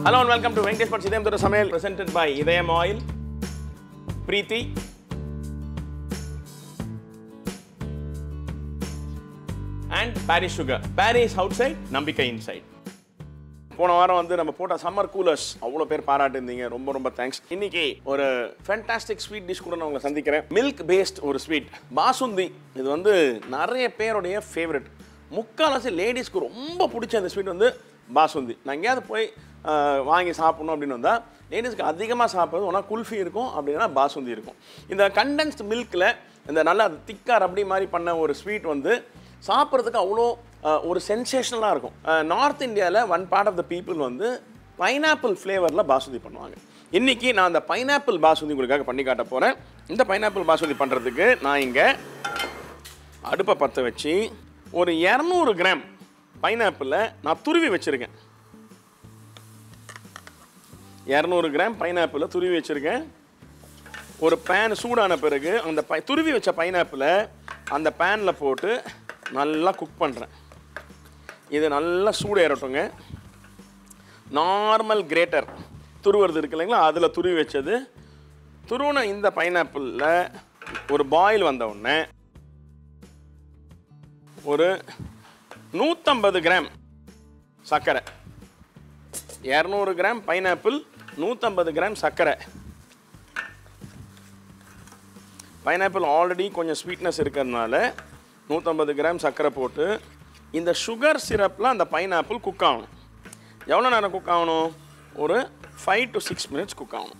hello and welcome to Venkatesh Bhat Idhayam Thotta Samayal presented by Idhayam oil Preethi and Parry's sugar Parry's outside நம்பிக்கை inside போன வாரம் வந்து நம்ம போட்ட சம்மர் கூலர்ஸ் அவ்வளோ பேர் பாராட்டிருந்தீங்க ரொம்ப ரொம்ப தேங்க்ஸ் இன்னைக்கு ஒரு ஃபேண்டாஸ்டிக் ஸ்வீட் டிஷ் கூட நான் உங்களை சந்திக்கிறேன் மில்க் பேஸ்ட் ஒரு ஸ்வீட் பாசுந்தி இது வந்து நிறைய பேருடைய ஃபேவரட் முக்கால்வாசி லேடிஸ்க்கு ரொம்ப பிடிச்ச அந்த ஸ்வீட் வந்து பாசுந்தி நான் எங்கேயாவது போய் ஆஹ், வாங்கி சாப்பிடணும் அப்படின்னு வந்தால் லேடிஸ்க்கு அதிகமாக சாப்பிட்றது ஒன்றா குல்ஃபி இருக்கும் அப்படின்னா பாசுந்தி இருக்கும் இந்த கண்டென்ஸ்ட் மில்கில் இந்த நல்லா திக்காக ரப்படி மாதிரி பண்ண ஒரு ஸ்வீட் வந்து சாப்பிட்றதுக்கு அவ்வளோ அஹ், ஒரு சென்சேஷனலாக இருக்கும் நார்த் இந்தியாவில் one part of the people வந்து பைனாப்பிள் ஃப்ளேவரில் பாசுந்தி பண்ணுவாங்க இன்றைக்கி நான் அந்த பைனாப்பிள் பாசுந்தி உங்களுக்காக பண்ணி காட்ட போகிறேன் இந்த பைனாப்பிள் பாசுந்தி பண்ணுறதுக்கு நான் இங்கே அடுப்பை பற்ற வச்சு ஒரு இரநூறு கிராம் பைனாப்பிளை நான் துருவி வச்சுருக்கேன் இரநூறு கிராம் பைனாப்பிளை துருவி வச்சுருக்கேன் ஒரு பேன் சூடான பிறகு அந்த பை துருவி வச்ச பைனாப்பிளை அந்த பேனில் போட்டு நல்லா குக் பண்ணுறேன் இது நல்லா சூடு ஏறட்டுங்க நார்மல் கிரேட்டர் துருவுறது இருக்கு இல்லைங்களா அதில் துருவி வச்சது துருவின இந்த பைனாப்பிளில் ஒரு பாயில் வந்த உடனே ஒரு நூற்றம்பது கிராம் சர்க்கரை இரநூறு கிராம் பைனாப்பிள் நூற்றம்பது கிராம் சர்க்கரை பைனாப்பிள் ஆல்ரெடி கொஞ்சம் ஸ்வீட்னஸ் இருக்கிறதுனால நூற்றம்பது கிராம் சர்க்கரை போட்டு இந்த சுகர் சிரப்பில் அந்த பைனாப்பிள் குக் ஆகணும் எவ்வளோ நேரம் குக் ஆகணும் ஒரு five to six minutes cook ஆகணும்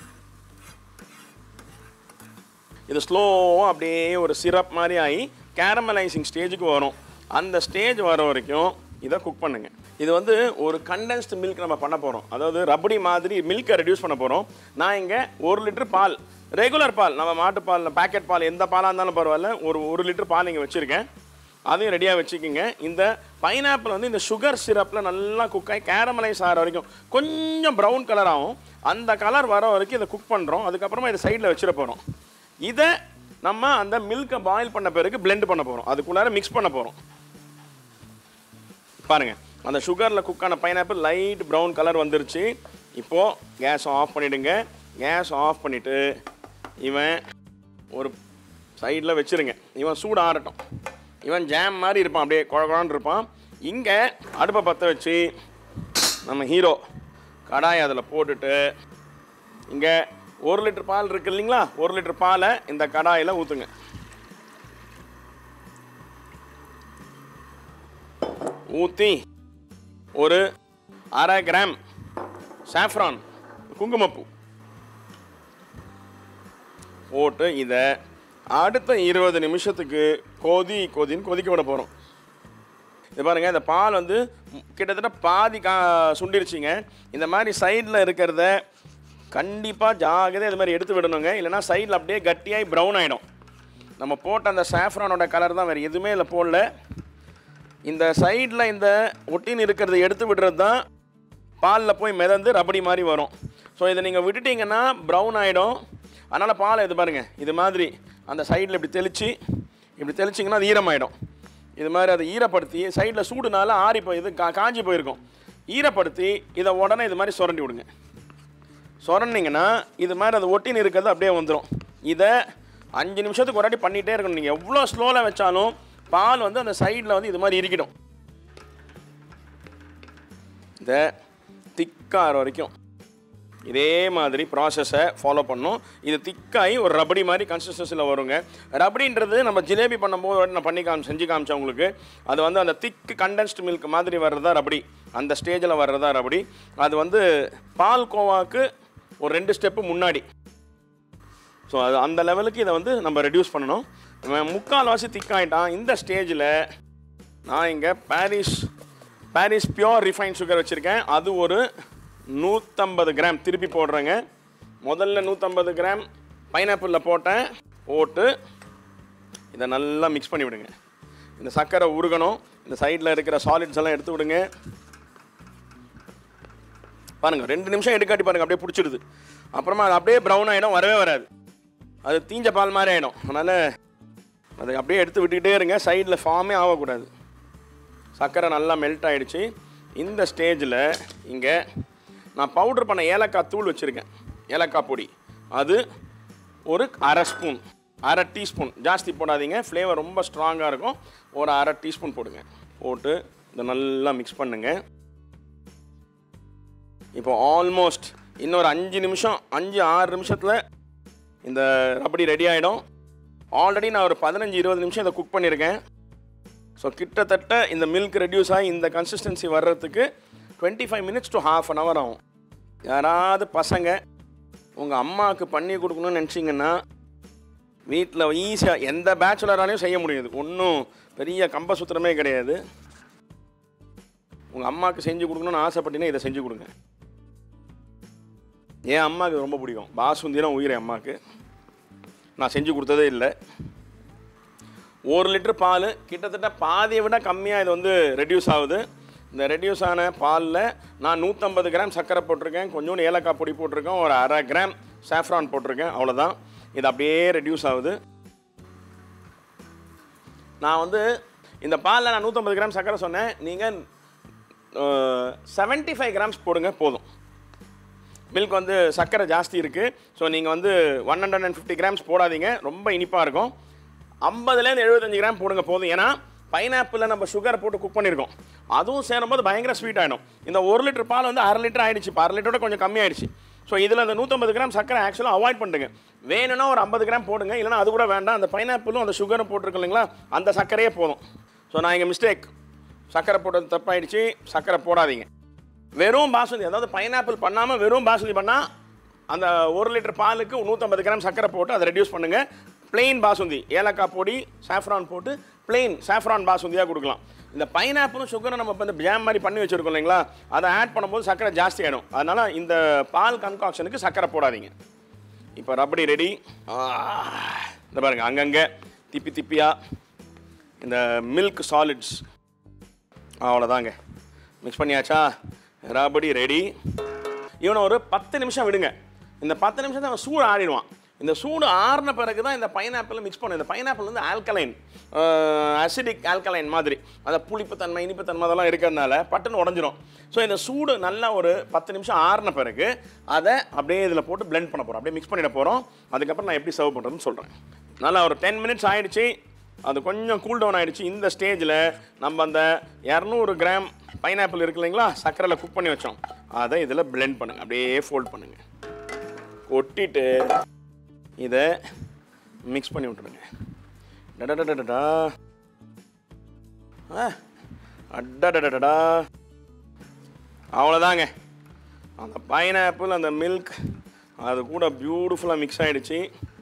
இது ஸ்லோவாக அப்படியே ஒரு சிரப் மாதிரி ஆகி கேரமலைசிங் ஸ்டேஜுக்கு வரும் அந்த ஸ்டேஜ் வர வரைக்கும் இதை குக் பண்ணுங்க இது வந்து ஒரு கண்டென்ஸ்டு மில்க் நம்ம பண்ண போகிறோம் அதாவது ரப்படி மாதிரி மில்கை ரெடியூஸ் பண்ண போகிறோம் நான் இங்கே ஒரு லிட்டர் பால் ரெகுலர் பால் நம்ம மாட்டுப்பால் பேக்கெட் பால் எந்த பாலாக இருந்தாலும் பரவாயில்ல ஒரு ஒரு லிட்டர் பால் இங்கே வச்சுருக்கேன் அதையும் ரெடியாக வச்சுக்கிங்க இந்த பைனாப்பிள் வந்து இந்த சுகர் சிரப்பில் நல்லா குக் ஆகி கேரமலைஸ் ஆகிற வரைக்கும் கொஞ்சம் ப்ரௌன் கலர் ஆகும் அந்த கலர் வர வரைக்கும் இதை குக் பண்ணுறோம் அதுக்கப்புறமா இதை சைடில் வச்சிட போகிறோம் இதை நம்ம அந்த மில்கை பாயில் பண்ண பிறகு blend பண்ண போகிறோம் அதுக்குள்ளார மிக்ஸ் பண்ண போகிறோம் பாருங்க அந்த சுகரில் குக்கான பைனாப்பிள் லைட் ப்ரௌன் கலர் வந்துருச்சு இப்போது கேஸ் ஆஃப் பண்ணிவிடுங்க கேஸ் ஆஃப் பண்ணிவிட்டு இவன் ஒரு சைடில் வச்சிருங்க இவன் சூடு ஆறட்டும் இவன் ஜாம் மாதிரி இருப்பான் அப்படியே குழ குழன்னு இருப்பான் இங்கே அடுப்பை பற்ற வச்சு நம்ம ஹீரோ கடாய் அதில் போட்டுட்டு இங்கே ஒரு லிட்டர் பால் இருக்கு இல்லைங்களா ஒரு லிட்டர் பாலை இந்த கடாயில் ஊற்றுங்க ஊற்றி ஒரு அரை கிராம் சாஃப்ரான் குங்குமப்பூ போட்டு இதை அடுத்த இருபது நிமிஷத்துக்கு கொதி கொதின்னு கொதிக்க விட போகிறோம் இது பாருங்க இந்த பால் வந்து ம், கிட்டத்தட்ட பாதி கா சுண்டிருச்சிங்க இந்த மாதிரி சைடில் இருக்கிறத கண்டிப்பாக ஜாகிரதை இது மாதிரி எடுத்து விடணுங்க இல்லைன்னா சைடில் அப்படியே கட்டியாகி ப்ரௌன் ஆகிடும் நம்ம போட்ட அந்த சாஃப்ரானோட கலர் தான் வேறு எதுவுமே இல்லை போடல இந்த சைடில் இந்த ஒட்டின் இருக்கிறத எடுத்து விடுறது தான் பாலில் போய் மிதந்து ரபடி மாதிரி வரும் ஸோ இதை நீங்கள் விட்டுட்டீங்கன்னா ப்ரௌன் ஆகிடும் அதனால் பாலை இது பாருங்கள் இது மாதிரி அந்த சைடில் இப்படி தெளித்து இப்படி தெளிச்சிங்கன்னா அது ஈரமாயிடும் இது மாதிரி அதை ஈரப்படுத்தி சைடில் சூடுனால ஆறி போய் இது கா காஞ்சி போயிருக்கும் ஈரப்படுத்தி இதை உடனே இது மாதிரி சுரண்டி விடுங்க சுரண்டிங்கன்னா இது மாதிரி அது ஒட்டின்னு இருக்கிறது அப்படியே வந்துடும் இதை அஞ்சு நிமிஷத்துக்கு ஒரு வாட்டி பண்ணிகிட்டே இருக்கணும் நீங்கள் எவ்வளோ ஸ்லோவில் வச்சாலும் பால் வந்து அந்த சைடில் வந்து இது மாதிரி இறுக்கிடும் இதை திக்காகிற வரைக்கும் இதே மாதிரி ப்ராசஸை ஃபாலோ பண்ணணும் இது திக்காகி ஒரு ரபடி மாதிரி கன்சிஸ்டன்சியில் வருங்க ரபடின்றது நம்ம ஜிலேபி பண்ணும்போது ஒரு வாட்டி நான் பண்ணி காமி செஞ்சு காமிச்சேன் உங்களுக்கு அது வந்து அந்த திக்கு கண்டென்ஸ்டு மில்க் மாதிரி வர்றதா ரபடி அந்த ஸ்டேஜில் வர்றதா ரபடி அது வந்து பால் கோவாக்கு ஒரு ரெண்டு ஸ்டெப்பு முன்னாடி ஸோ அது அந்த லெவலுக்கு இதை வந்து நம்ம ரெடியூஸ் பண்ணணும் இவன் முக்கால்வாசி திக்காயிட்டான் இந்த ஸ்டேஜில் நான் இங்கே Parry's Parry's pure refine sugar வச்சுருக்கேன் அது ஒரு நூற்றம்பது கிராம் திருப்பி போடுறேங்க முதல்ல நூற்றம்பது கிராம் பைனாப்பிளில் போட்டேன் போட்டு இதை நல்லா மிக்ஸ் பண்ணி விடுங்க இந்த சர்க்கரை உருகணும் இந்த சைடில் இருக்கிற சாலிட்ஸ் எல்லாம் எடுத்து விடுங்க பாருங்கள் ரெண்டு நிமிஷம் எடுக்காட்டி பாருங்கள் அப்படியே பிடிச்சிடுது அப்புறமா அது அப்படியே ப்ரௌன் ஆகிடும் வரவே வராது அது தீஞ்ச பால் மாதிரி ஆகிடும் அதனால் அதை அப்படியே எடுத்து விட்டுக்கிட்டே இருங்க சைடில் ஃபார்மே ஆகக்கூடாது சர்க்கரை நல்லா மெல்ட் ஆயிடுச்சு இந்த ஸ்டேஜில் இங்கே நான் பவுடர் பண்ண ஏலக்காய் தூள் வச்சுருக்கேன் ஏலக்காய் பொடி அது ஒரு அரை ஸ்பூன் அரை டீஸ்பூன் ஜாஸ்தி போடாதீங்க ஃப்ளேவர் ரொம்ப ஸ்ட்ராங்காக இருக்கும் ஒரு அரை டீஸ்பூன் போடுங்க போட்டு இதை நல்லா மிக்ஸ் பண்ணுங்க இப்போ ஆல்மோஸ்ட் இன்னொரு அஞ்சு நிமிஷம் அஞ்சு ஆறு நிமிஷத்தில் இந்த ரபடி ரெடி ஆகிடும் ஆல்ரெடி நான் ஒரு பதினஞ்சு இருபது நிமிஷம் இதை குக் பண்ணியிருக்கேன் ஸோ கிட்டத்தட்ட இந்த மில்க் ரெடியூஸ் ஆகி இந்த கன்சிஸ்டன்சி வர்றதுக்கு twenty five minutes to half an hour ஆகும் யாராவது பசங்க உங்கள் அம்மாவுக்கு பண்ணி கொடுக்கணும்னு நினச்சிங்கன்னா வீட்டில் ஈஸியாக எந்த பேச்சுலராலையும் செய்ய முடியாது ஒன்றும் பெரிய கம்ப சுத்திரமே கிடையாது உங்கள் அம்மாவுக்கு செஞ்சு கொடுக்கணும்னு ஆசைப்பட்டீங்கன்னா இதை செஞ்சு கொடுங்க என் அம்மாவுக்கு இது ரொம்ப பிடிக்கும் பாசுந்தினா உயிர் என் அம்மாவுக்கு நான் செஞ்சு கொடுத்ததே இல்லை ஒரு லிட்டர் பால் கிட்டத்தட்ட பாதியை விட கம்மியாக இது வந்து ரெடியூஸ் ஆகுது இந்த ரெடியூஸ் ஆன பாலில் நான் நூற்றம்பது கிராம் சர்க்கரை போட்டிருக்கேன் கொஞ்சோண்டு ஏலக்காய் பொடி போட்டிருக்கேன் ஒரு அரை கிராம் சாஃப்ரான் போட்டிருக்கேன் அவ்வளோதான் இது அப்படியே ரெடியூஸ் ஆகுது நான் வந்து இந்த பாலில் நான் நூற்றம்பது கிராம் சர்க்கரை சொன்னேன் நீங்கள் செவன்ட்டி ஃபைவ் கிராம்ஸ் போடுங்க போதும் மில்க் வந்து சர்க்கரை ஜாஸ்தி இருக்குது ஸோ நீங்கள் வந்து one hundred and fifty grams போடாதீங்க ரொம்ப இனிப்பாக இருக்கும் ஐம்பதுலேருந்து எழுபத்தஞ்சு கிராம் போடுங்க போதும் ஏன்னா பைனாப்பிளில் நம்ம சுகர் போட்டு குக் பண்ணியிருக்கோம் அதுவும் சேரும்போது பயங்கர ஸ்வீட் ஆகிடும் இந்த ஒரு லிட்டர் பால் வந்து அரை லிட்டர் ஆயிடுச்சு இப்போ அரை லிட்டரோட கொஞ்சம் கம்மியாயிடுச்சு ஸோ இதில் அந்த நூற்றம்பது கிராம் சர்க்கரை ஆக்சுவலாக அவாய்ட் பண்ணுங்க வேணும்னா ஒரு ஐம்பது கிராம் போடுங்க இல்லைனா அது கூட வேண்டாம் அந்த பைனாப்பிளும் அந்த சுகரும் போட்டிருக்கு இல்லைங்களா அந்த சர்க்கரையே போதும் ஸோ நான் இங்கே மிஸ்டேக் சர்க்கரை போட்டது தப்பாயிடுச்சு சர்க்கரை போடாதீங்க வெறும் பாசுந்தி அதாவது பைனாப்பிள் பண்ணாமல் வெறும் பாசுந்தி பண்ணால் அந்த ஒரு லிட்டர் பாலுக்கு நூற்றம்பது கிராம் சர்க்கரை போட்டு அதை ரெடியூஸ் பண்ணுங்கள் plain பாசுந்தி ஏலக்காய் பொடி சாஃப்ரான் போட்டு plain சாஃப்ரான் பாசுந்தியாக கொடுக்கலாம் இந்த பைனாப்பிளும் சுகரும் நம்ம இப்போ இந்த ஜாம் மாதிரி பண்ணி வச்சுருக்கோம் இல்லைங்களா அதை ஆட் பண்ணும்போது சர்க்கரை ஜாஸ்தி ஆகிடும் அதனால் இந்த பால் கன்காக்ஷனுக்கு சர்க்கரை போடாதீங்க இப்போ ரப்படி ரெடி இந்த பாருங்கள் அங்கங்கே திப்பி திப்பியாக இந்த மில்க் சாலிட்ஸ் அவ்வளோதாங்க மிக்ஸ் பண்ணியாச்சா ரபடி ரெடி இவனை ஒரு பத்து நிமிஷம் விடுங்க இந்த பத்து நிமிஷத்தை அவன் சூடு ஆடிடுவான் இந்த சூடு ஆறின பிறகு தான் இந்த பைனாப்பிள் மிக்ஸ் பண்ணும் இந்த பைனாப்பிள் வந்து ஆல்கலைன் அசிடிக் ஆல்கலைன் மாதிரி அந்த புளிப்புத்தன்மை இனிப்புத்தன்மை அதெல்லாம் இருக்கிறதுனால பட்டுன்னு உடஞ்சிரும் ஸோ இந்த சூடு நல்லா ஒரு பத்து நிமிஷம் ஆறின பிறகு அதை அப்படியே இதில் போட்டு blend பண்ண போகிறோம் அப்படியே மிக்ஸ் பண்ணிட போகிறோம் அதுக்கப்புறம் நான் எப்படி சர்வ் பண்ணுறதுன்னு சொல்கிறேன் நல்லா ஒரு டென் மினிட்ஸ் ஆயிடுச்சு அது கொஞ்சம் கூல் டவுன் ஆயிடுச்சு இந்த ஸ்டேஜில் நம்ம அந்த இரநூறு கிராம் பைனாப்பிள் இருக்கு இல்லைங்களா சர்க்கரையில் குக் பண்ணி வச்சோம் அதை இதில் blend பண்ணுங்க அப்படியே ஃபோல்ட் பண்ணுங்க கொட்டிட்டு இதை மிக்ஸ் பண்ணி விட்டுருங்க டடடடடடா ஆ அடடடடடா அவ்வளோதாங்க அந்த பைனாப்பிள் அந்த மில்க் அது கூட பியூட்டிஃபுல்லாக மிக்ஸ் ஆகிடுச்சு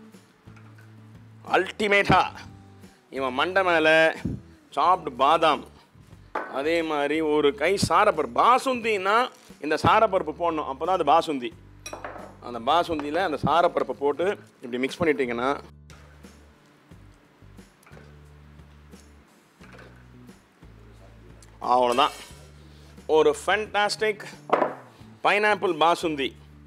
அல்டிமேட்டா இவன் மண்டை மேலே சாப்டு பாதாம் அதே மாதிரி ஒரு கை சாரப்பருப்பு பாசுந்தின்னா இந்த சாரப்பருப்பு போடணும் அப்போ தான் அது பாசுந்தி அந்த பாசுந்தியில் அந்த சாரப்பருப்பை போட்டு இப்படி மிக்ஸ் பண்ணிட்டீங்கன்னா அவ்வளோதான் ஒரு fantastic pineapple basundi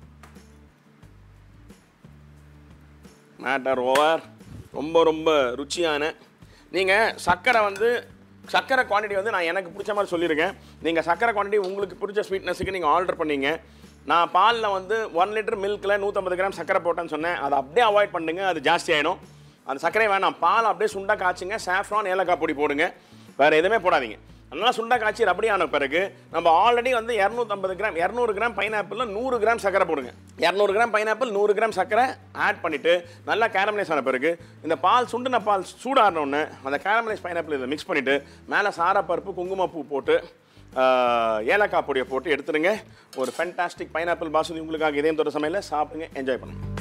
matter over ரொம்ப ரொம்ப ருச்சியான நீங்கள் சர்க்கரை வந்து சர்க்கரை குவான்டிட்டி வந்து நான் எனக்கு பிடிச்ச மாதிரி சொல்லியிருக்கேன் நீங்கள் சர்க்கரை குவான்டிட்டி உங்களுக்கு பிடிச்ச ஸ்வீட்னஸுக்கு நீங்கள் ஆர்டர் பண்ணீங்க நான் பாலில் வந்து ஒன் லிட்டர் மில்கில் நூற்றம்பது கிராம் சர்க்கரை போட்டேன்னு சொன்னேன் அதை அப்படியே அவாய்ட் பண்ணுங்க அது ஜாஸ்தி ஆகிடும் அந்த சர்க்கரை வேணாம் பால் அப்படியே சுண்டா காய்ச்சுங்க சாஃப்ரான் ஏலக்காய் பொடி போடுங்க வேறு எதுவுமே போடாதீங்க நல்லா சுண்டா காய்ச்சி ரப்படி ஆன பிறகு நம்ம ஆல்ரெடி வந்து இரநூத்தம்பது கிராம் இரநூறு கிராம் பைனாப்பிளில் நூறு கிராம் சர்க்கரை போடுங்க இரநூறு கிராம் பைனாப்பிள் நூறு கிராம் சர்க்கரை ஆட் பண்ணிவிட்டு நல்லா கேரமலைஸ் ஆன பிறகு இந்த பால் சுண்டுன பால் சூடானோடனே அந்த கேரமலைஸ் பைனாப்பிள் இதை மிக்ஸ் பண்ணிவிட்டு மேலே சாரப்பருப்பு குங்குமப்பூ போட்டு ஆஹ், ஏலக்காய் பொடியை போட்டு எடுத்துடுங்க ஒரு ஃபென்டாஸ்டிக் பைனாப்பிள் பாசுதி உங்களுக்காக இதயம் தொட்ட சமையல சாப்பிடுங்க என்ஜாய் பண்ணுங்க